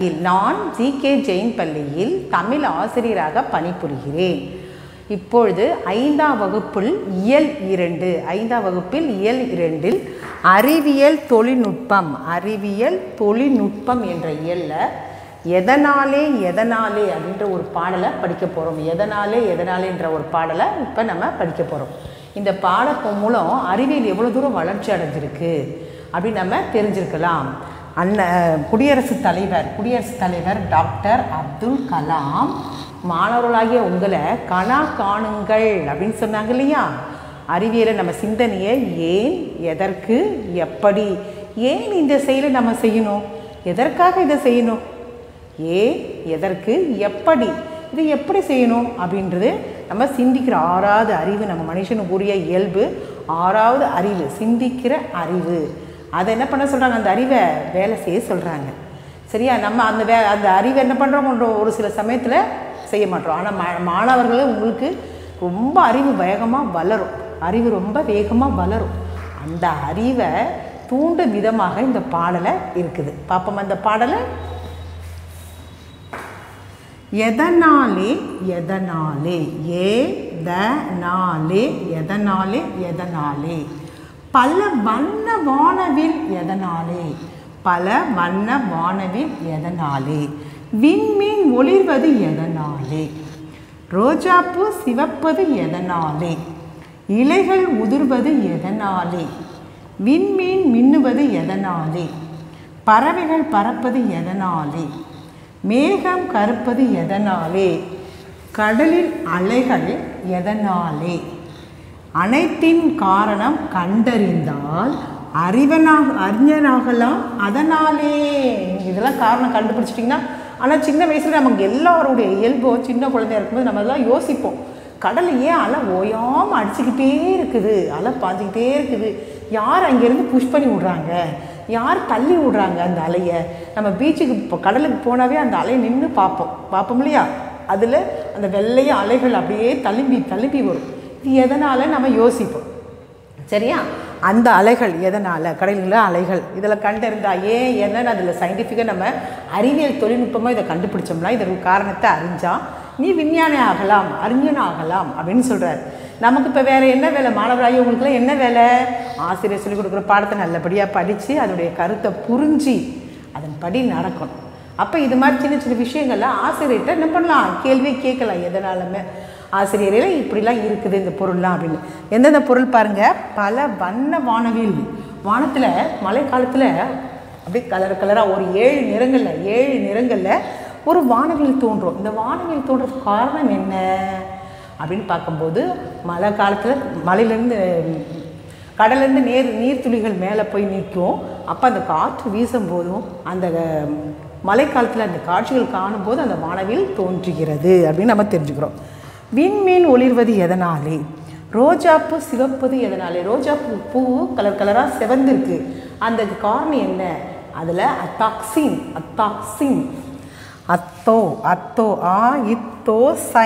நான் G K Jain பள்ளியில் தமிழ் ஆசிரியராக பணிபுரிகிறேன் இப்பொழுது ஐந்தாம் வகுப்பில் இயல் இரண்டு ஐந்தாம் வகுப்பில் இயல் இரண்டில் அறிவியல் தொழில்நுட்பம் அறிவியல் தொழில்நுட்பம் என்ற இயல்ல எதனாலே எதனாலே அப்படின்ற ஒரு பாடலை படிக்க போகிறோம் எதனாலே எதனாலேன்ற ஒரு பாடலை இப்போ நம்ம படிக்க போகிறோம் இந்த பாடப்பு மூலம் அறிவியல் எவ்வளோ தூரம் வளர்ச்சி அடைஞ்சிருக்கு அப்படின்னு நம்ம தெரிஞ்சிருக்கலாம் அண்ணன் குடியரசுத் தலைவர் குடியரசுத் தலைவர் டாக்டர் அப்துல் கலாம் மாணவர்களாகிய உங்களை கணா காணுங்கள் அப்படின்னு சொன்னாங்க இல்லையா அறிவியலை நம்ம சிந்தனையை ஏன் எதற்கு எப்படி ஏன் இந்த செயலை நம்ம செய்யணும் எதற்காக இதை செய்யணும் ஏன் எதற்கு எப்படி இது எப்படி செய்யணும் அப்படின்றது நம்ம சிந்திக்கிற ஆறாவது அறிவு நம்ம மனுஷனுக்குரிய இயல்பு ஆறாவது அறிவு சிந்திக்கிற அறிவு அதை என்ன பண்ண சொல்கிறாங்க அந்த அறிவை வேலை செய்ய சொல்கிறாங்க சரியா நம்ம அந்த வே அந்த அறிவை என்ன பண்ணுறோம் ஒரு சில சமயத்தில் செய்ய மாட்டோம் ஆனால் மா மாணவர்களே உங்களுக்கு ரொம்ப அறிவு வேகமாக வளரும் அறிவு ரொம்ப வேகமாக வளரும் அந்த அறிவை தூண்டும் விதமாக இந்த பாடலை இருக்குது பார்ப்போம் அந்த பாடலை எதனாலே எதனாலே ஏதனாலே எதனாலே எதனாலே பல வண்ண வானவில் எதனாலே பல வண்ண வானவில் எதனாலே விண்மீன் ஒளிர்வது எதனாலே ரோஜாப்பூ சிவப்பது எதனாலே இலைகள் உதிர்வது எதனாலே விண்மீன் மின்னுவது எதனாலே பறவைகள் பறப்பது எதனாலே மேகம் கருப்பது எதனாலே கடலில் அலைகள் எதனாலே அனைத்தின் காரணம் கண்டறிந்தால் அறிவனாக அறிஞனாகலாம் அதனாலே இதெல்லாம் காரணம் கண்டுபிடிச்சிட்டிங்கன்னா ஆனால் சின்ன வயசில் நமக்கு எல்லாருடைய இயல்போ சின்ன குழந்தையா இருக்கும்போது நம்ம எல்லாம் யோசிப்போம் கடல் ஏன் அலை ஓயாமல் அடிச்சுக்கிட்டே இருக்குது அலை பாஞ்சிக்கிட்டே இருக்குது யார் அங்கேருந்து புஷ் பண்ணி விட்றாங்க யார் தள்ளி விட்றாங்க அந்த அலையை நம்ம பீச்சுக்கு இப்போ கடலுக்கு போனாவே அந்த அலையை நின்று பார்ப்போம் பார்ப்போம் இல்லையா அதில் அந்த வெள்ளைய அலைகள் அப்படியே தழும்பி தழும்பி வரும் இது எதனால் நம்ம யோசிப்போம் சரியா அந்த அலைகள் எதனால் கடலில் அலைகள் இதில் கண்டறிந்தா ஏன் என்னன்னு அதில் சயின்டிஃபிக்காக நம்ம அறிவியல் தொழில்நுட்பமாக இதை கண்டுபிடிச்சோம்னா இதற்கு காரணத்தை அறிஞ்சால் நீ விஞ்ஞானி ஆகலாம் அறிஞன் ஆகலாம் அப்படின்னு சொல்கிறார் நமக்கு இப்போ வேறு என்ன வேலை மாணவராகி உங்களுக்குலாம் என்ன வேலை ஆசிரியர் சொல்லிக் கொடுக்குற பாடத்தை நல்லபடியாக படித்து அதனுடைய கருத்தை புரிஞ்சு அதன்படி நடக்கணும் அப்போ இது மாதிரி சின்ன சின்ன விஷயங்கள்லாம் ஆசிரியர்கிட்ட என்ன பண்ணலாம் கேள்வி கேட்கலாம் எதனாலுமே ஆசிரியரே இப்படிலாம் இருக்குது இந்த பொருள்லாம் அப்படின்னு எந்தெந்த பொருள் பாருங்கள் பல வண்ண வானவில் வானத்தில் மழை காலத்தில் அப்படியே கலர் கலராக ஒரு ஏழு நிறங்களில் ஏழு நிறங்களில் ஒரு வானவில் தோன்றும் இந்த வானவில் தோன்றதுக்கு காரணம் என்ன அப்படின்னு பார்க்கும்போது மழை காலத்தில் மலையிலேருந்து கடல்லேருந்து நேர் நீர்த்துளிகள் மேலே போய் நிற்கும் அப்போ அந்த காற்று வீசும்போதும் அந்த மழைக்காலத்தில் அந்த காட்சிகள் காணும்போது அந்த வானவில் தோன்றுகிறது அப்படின்னு நம்ம தெரிஞ்சுக்கிறோம் விண்மீன் ஒளிர்வது எதனாலே ரோஜாப்பூ சிவப்பது எதனாலே ரோஜாப்பூ பூ கலர் கலராக சிவந்திருக்கு அந்த காரணம் என்ன அதில் அத்தாக்சின் அத்தாக்சின் அத்தோ அத்தோ ஆ இத்தோ சை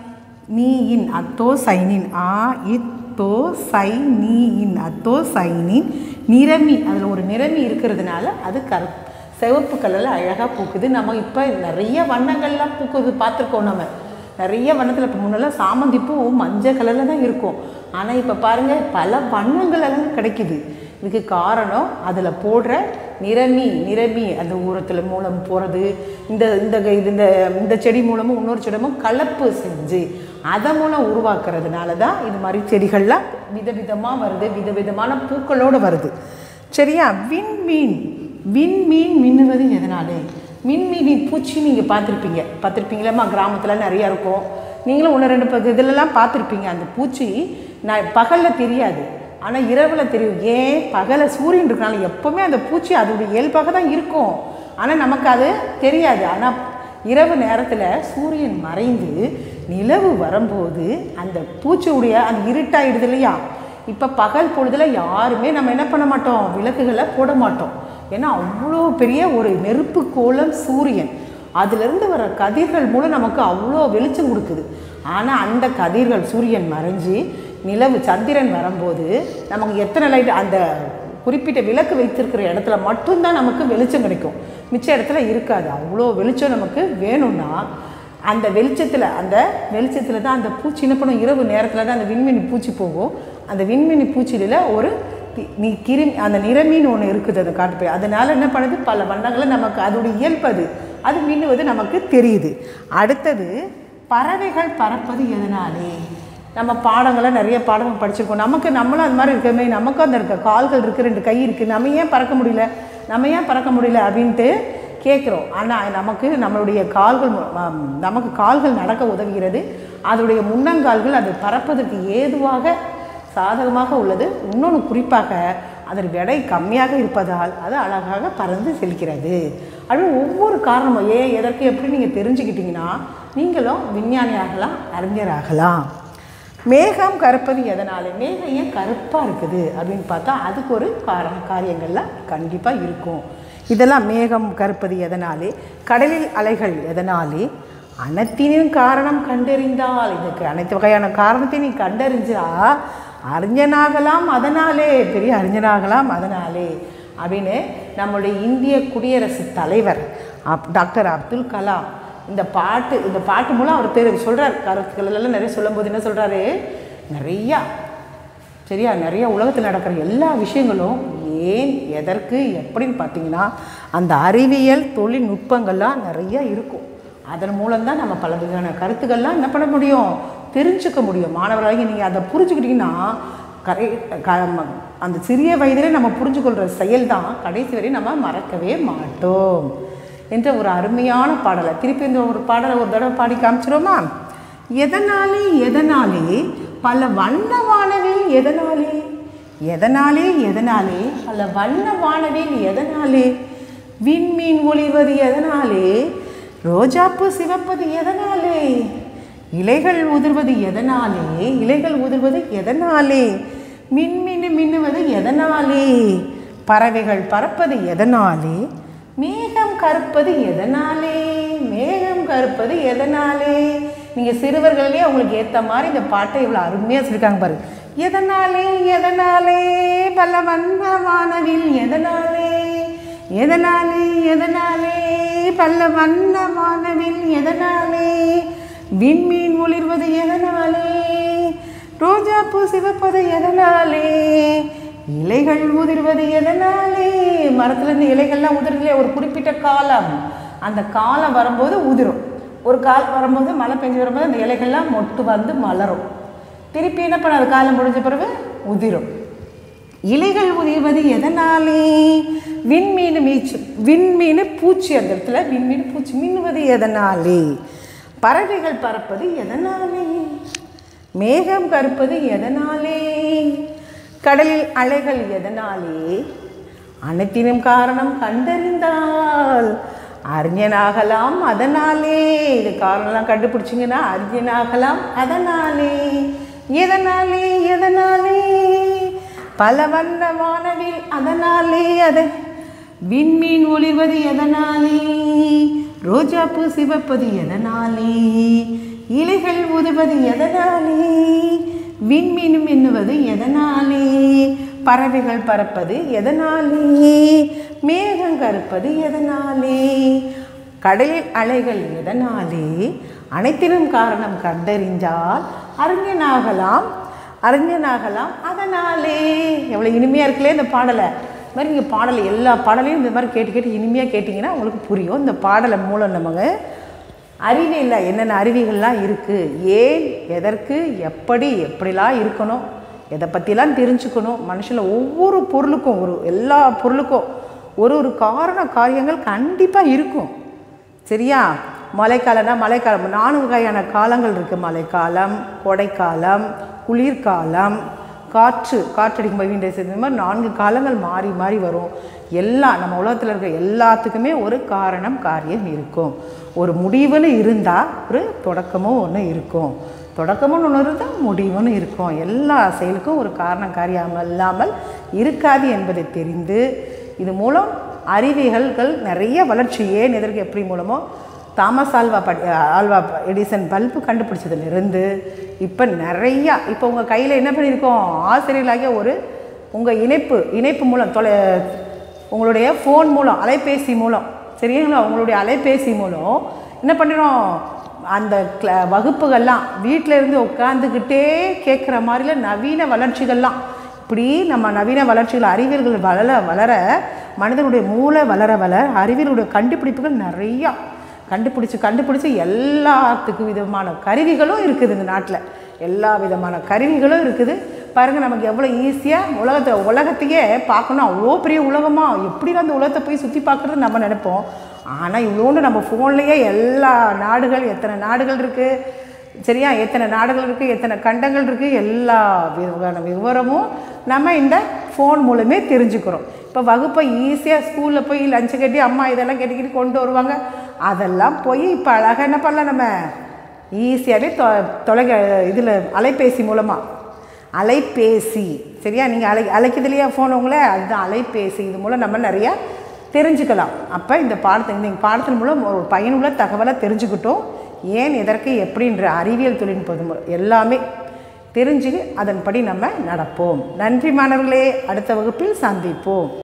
நீயின் அத்தோ சைனின் ஆ இத்தோ சை நீயின் அத்தோ சைனின் நிறமி அதில் ஒரு நிறமி இருக்கிறதுனால அது கரு சிவப்பு கலரில் அழகாக பூக்குது நம்ம இப்போ நிறைய வண்ணங்கள்லாம் பூக்குது பார்த்துருக்கோம் நம்ம நிறைய வண்ணத்தில் இப்போ முன்னெல்லாம் சாமந்தி பூ மஞ்சள் கலரில் தான் இருக்கும் ஆனால் இப்போ பாருங்கள் பல வண்ணங்களெல்லாம் கிடைக்குது இதுக்கு காரணம் அதில் போடுற நிறமி நிறமி அந்த ஊரத்தில் மூலம் போகிறது இந்த இந்த இந்த இந்த செடி மூலமும் இன்னொரு செடிமும் கலப்பு செஞ்சு அதை மூலம் உருவாக்குறதுனால தான் இது மாதிரி செடிகள்லாம் விதவிதமாக வருது விதவிதமான பூக்களோடு வருது சரியா விண்மீன் விண்மீன் மின்னுவது எதனாலே மின்மீனின் பூச்சி நீங்கள் பார்த்துருப்பீங்க பார்த்துருப்பீங்களா கிராமத்தில் நிறையா இருக்கும் நீங்களும் ஒன்று ரெண்டு பத்து இதிலெல்லாம் பார்த்துருப்பீங்க அந்த பூச்சி நான் பகலில் தெரியாது ஆனால் இரவில் தெரியும் ஏன் பகலை சூரியன் இருக்கனால எப்போவுமே அந்த பூச்சி அதோடைய இயல்பாக தான் இருக்கும் ஆனால் நமக்கு அது தெரியாது ஆனால் இரவு நேரத்தில் சூரியன் மறைந்து நிலவு வரும்போது அந்த பூச்சியுடைய அந்த இருட்டாயிடுது இல்லையா இப்போ பகல் பொழுதில் யாருமே நம்ம என்ன பண்ண மாட்டோம் விளக்குகளை போட மாட்டோம் ஏன்னா அவ்வளோ பெரிய ஒரு நெருப்பு கோலம் சூரியன் அதிலிருந்து வர கதிர்கள் மூலம் நமக்கு அவ்வளோ வெளிச்சம் கொடுக்குது ஆனால் அந்த கதிர்கள் சூரியன் மறைஞ்சு நிலவு சந்திரன் வரும்போது நமக்கு எத்தனை லைட் அந்த குறிப்பிட்ட விளக்கு வைத்திருக்கிற இடத்துல மட்டும்தான் நமக்கு வெளிச்சம் கிடைக்கும் மிச்ச இடத்துல இருக்காது அவ்வளோ வெளிச்சம் நமக்கு வேணும்னா அந்த வெளிச்சத்தில் அந்த வெளிச்சத்தில் தான் அந்த பூச்சி என்ன பண்ணும் இரவு நேரத்தில் தான் அந்த விண்மினி பூச்சி போகும் அந்த விண்மினி பூச்சியில் ஒரு தி- நீ கிருமி அந்த நிறமீன் ஒன்று இருக்குது அந்த காட்டுப்பை அதனால என்ன பண்ணுது பல வண்ணங்களை நமக்கு அதோட இயல்பு அது அது மின்னுவது நமக்கு தெரியுது அடுத்தது பறவைகள் பறப்பது எதனாலே நம்ம பாடங்களை நிறைய பாடங்கள் படிச்சிருக்கோம் நமக்கு நம்மளும் அது மாதிரி இருக்கமே நமக்கும் அந்த இருக்க கால்கள் இருக்குது ரெண்டு கை இருக்குது நம்ம ஏன் பறக்க முடியல நம்ம ஏன் பறக்க முடியல அப்படின்ட்டு கேட்குறோம் ஆனால் நமக்கு நம்மளுடைய கால்கள் மு- ஆம், நமக்கு கால்கள் நடக்க உதவுகிறது அதனுடைய முன்னங்கால்கள் அது பறப்பதற்கு ஏதுவாக சாதகமாக உள்ளது இன்னொன்று குறிப்பாக அதன் எடை கம்மியாக இருப்பதால் அது அழகாக பறந்து செல்கிறது அப்படின்னு ஒவ்வொரு காரணமும் ஏன் எதற்கு எப்படி நீங்கள் தெரிஞ்சுக்கிட்டீங்கன்னா நீங்களும் விஞ்ஞானியாகலாம் அறிஞராகலாம் மேகம் கருப்பது எதனால மேகம் ஏன் கருப்பாக இருக்குது அப்படின்னு பார்த்தா அதுக்கு ஒரு காரண காரியங்கள்லாம் கண்டிப்பாக இருக்கும் இதெல்லாம் மேகம் கருப்பது எதனாலே கடலில் அலைகள் எதனாலே அனைத்தினும் காரணம் கண்டறிந்தால் இதுக்கு அனைத்து வகையான காரணத்தை நீ கண்டறிஞ்சா அறிஞனாகலாம் அதனாலே பெரிய அறிஞனாகலாம் அதனாலே அப்படின்னு நம்முடைய இந்திய குடியரசுத் தலைவர் அப் டாக்டர் அப்துல் கலாம் இந்த பாட்டு இந்த பாட்டு மூலம் அவர் தெரி சொல்கிறார் கருத்துக்கள் எல்லாம் நிறைய சொல்லும்போது என்ன சொல்கிறாரு நிறையா சரியா நிறைய உலகத்தில் நடக்கிற எல்லா விஷயங்களும் ஏன் எதற்கு எப்படின்னு பார்த்தீங்கன்னா அந்த அறிவியல் தொழில்நுட்பங்கள்லாம் நிறைய இருக்கும் அதன் மூலம்தான் நம்ம பல வகையான கருத்துக்கள்லாம் என்ன பண்ண முடியும் தெரிஞ்சுக்க முடியும் மாணவர்களாகி நீங்கள் அதை புரிஞ்சுக்கிட்டீங்கன்னா கரை க ம- அந்த சிறிய வயதிலே நம்ம புரிஞ்சுக்கொள்கிற செயல் தான் கடைசி வரை நம்ம மறக்கவே மாட்டோம் என்ற ஒரு அருமையான பாடலை திருப்பி இந்த ஒரு பாடலை ஒரு தடவை பாடி காமிச்சிருவோமா எதனாலே எதனாலே பல வண்ண வானவில் எதனாலே எதனாலே எதனாலே பல வண்ண வானவில் எதனாலே விண்மீன் ஒளிர்வது எதனாலே ரோஜாப்பூ சிவப்பது எதனாலே இலைகள் உதிர்வது எதனாலே இலைகள் உதிர்வது எதனாலே மின்மின்னு மின்னுவது எதனாலே பறவைகள் பறப்பது எதனாலே மேகம் கருப்பது எதனாலே மேகம் கருப்பது எதனாலே நீங்கள் சிறுவர்களே உங்களுக்கு ஏற்ற மாதிரி இந்த பாட்டை இவ்வளோ அருமையாக சொல்லியிருக்காங்க பாரு எதனாலே எதனாலே பல வண்ண வானவில் எதனாலே எதனாலே எதனாலே பல வண்ண வானவில் எதனாலே விண்மீன் ஒளிர்வது எதனாலே ரோஜாப்பூ சிவப்பது எதனாலே இலைகள் உதிர்வது எதனாலே மரத்துல இருந்து இலைகள்லாம் உதிர்றதுல ஒரு குறிப்பிட்ட காலம் அந்த காலம் வரும்போது உதிரும் ஒரு காலம் வரும்போது மழை பெஞ்சு வரும்போது அந்த இலைகள்லாம் மொட்டு வந்து மலரும் திருப்பி என்ன பண்ணாது காலம் முடிஞ்ச பிறகு உதிரும் இலைகள் உதிர்வது எதனாலே விண்மீன் மீச்சு விண்மீன் பூச்சி அந்த இடத்துல விண்மீன் பூச்சி மின்னுவது எதனாலே பறவைகள் பறப்பது எதனாலே மேகம் கருப்பது எதனாலே கடலில் அலைகள் எதனாலே அனைத்தினும் காரணம் கண்டறிந்தால் அறிஞனாகலாம் அதனாலே இது காரணம்லாம் கண்டுபிடிச்சிங்கன்னா அறிஞனாகலாம் அதனாலே எதனாலே எதனாலே பல வண்ண வானவில் அதனாலே அதை விண்மீன் ஒளிர்வது எதனாலே ரோஜாப்பூ சிவப்பது எதனாலே இலைகள் உதுவது எதனாலே விண்மீனும் எண்ணுவது எதனாலே பறவைகள் பறப்பது எதனாலே மேகம் கருப்பது எதனாலே கடலில் அலைகள் எதனாலே அனைத்திலும் காரணம் கண்டறிஞ்சால் அறிஞனாகலாம் அறிஞனாகலாம் அதனாலே எவ்வளோ இனிமையாக இருக்குல்லே இந்த பாடலை இது மாதிரி நீங்கள் பாடலை எல்லா பாடலையும் இந்த மாதிரி கேட்டு கேட்டு இனிமையாக கேட்டிங்கன்னா உங்களுக்கு புரியும் இந்த பாடலை மூலம் நமக்கு அறிவியலில் என்னென்ன அறிவிகள்லாம் இருக்குது ஏன் எதற்கு எப்படி எப்படிலாம் இருக்கணும் எதை பற்றிலாம் தெரிஞ்சுக்கணும் மனுஷனில் ஒவ்வொரு பொருளுக்கும் ஒரு எல்லா பொருளுக்கும் ஒரு ஒரு காரண காரியங்கள் கண்டிப்பாக இருக்கும் சரியா மழைக்காலம்னா மழைக்காலம் நான்கு வகையான காலங்கள் இருக்குது மழைக்காலம் கோடைக்காலம் குளிர்காலம் காற்று காற்றடிக்கும் போது விண்டேஸ் இந்த மாதிரி நான்கு காலங்கள் மாறி மாறி வரும் எல்லாம் நம்ம உலகத்தில் இருக்க எல்லாத்துக்குமே ஒரு காரணம் காரியம் இருக்கும் ஒரு முடிவுன்னு இருந்தால் ஒரு தொடக்கமும் ஒன்று இருக்கும் தொடக்கமும் ஒன்று இருந்தால் முடிவுன்னு இருக்கும் எல்லா செயலுக்கும் ஒரு காரணம் காரியம் இல்லாமல் இருக்காது என்பதை தெரிந்து இது மூலம் அறிவியல்கள் நிறைய வளர்ச்சி ஏன் எதற்கு எப்படி மூலமோ Thomas Alva but Alva Edison bulb கண்டுபிடிச்சதுலேருந்து இப்போ நிறையா இப்போ உங்கள் கையில் என்ன பண்ணியிருக்கோம் ஆசிரியர்களாகிய ஒரு உங்கள் இணைப்பு இணைப்பு மூலம் தொலை உங்களுடைய ஃபோன் மூலம் அலைபேசி மூலம் சரிங்களா உங்களுடைய அலைபேசி மூலம் என்ன பண்ணிடும் அந்த கிள வகுப்புகள்லாம் வீட்டில் இருந்து உட்காந்துக்கிட்டே கேட்குற மாதிரில நவீன வளர்ச்சிகள்லாம் இப்படி நம்ம நவீன வளர்ச்சிகள் அறிவியல்கள் வளர வளர மனிதனுடைய மூளை வளர வளர அறிவியலுடைய கண்டுபிடிப்புகள் நிறையா கண்டுபிடிச்சி கண்டுபிடிச்சி எல்லாத்துக்கு விதமான கருவிகளும் இருக்குது இந்த நாட்டில் எல்லா விதமான கருவிகளும் இருக்குது பாருங்கள் நமக்கு எவ்வளோ ஈஸியாக உலகத்தை உலகத்தையே பார்க்கணும் அவ்வளோ பெரிய உலகமா எப்படி அந்த உலகத்தை போய் சுற்றி பார்க்குறது நம்ம நினைப்போம் ஆனால் இவ்வளோண்டு நம்ம ஃபோன்லேயே எல்லா நாடுகள் எத்தனை நாடுகள் இருக்குது சரியா எத்தனை நாடுகள் இருக்குது எத்தனை கண்டங்கள் இருக்குது எல்லா விதமான விவரமும் நம்ம இந்த ஃபோன் மூலமே தெரிஞ்சுக்கிறோம் இப்போ வகுப்பை ஈஸியாக ஸ்கூலில் போய் லஞ்சு கட்டி அம்மா இதெல்லாம் கட்டிக்கிட்டு கொண்டு வருவாங்க அதெல்லாம் போய் இப்போ அழகாக என்ன பண்ணலாம் நம்ம ஈஸியாகவே தொ தொலைக இதில் அலைபேசி மூலமாக அலைபேசி சரியா நீங்கள் அலை அழைக்குது இல்லையா ஃபோன் உங்களை அதுதான் அலைபேசி இது மூலம் நம்ம நிறையா தெரிஞ்சுக்கலாம் அப்போ இந்த பாடத்தை இந்த பாடத்தின் மூலம் ஒரு பயனுள்ள தகவலை தெரிஞ்சுக்கிட்டோம் ஏன் எதற்கு எப்படின்ற அறிவியல் தொழில்நுட்பம் மூலம் எல்லாமே தெரிஞ்சு அதன்படி நம்ம நடப்போம் நன்றி மாணவர்களே அடுத்த வகுப்பில் சந்திப்போம்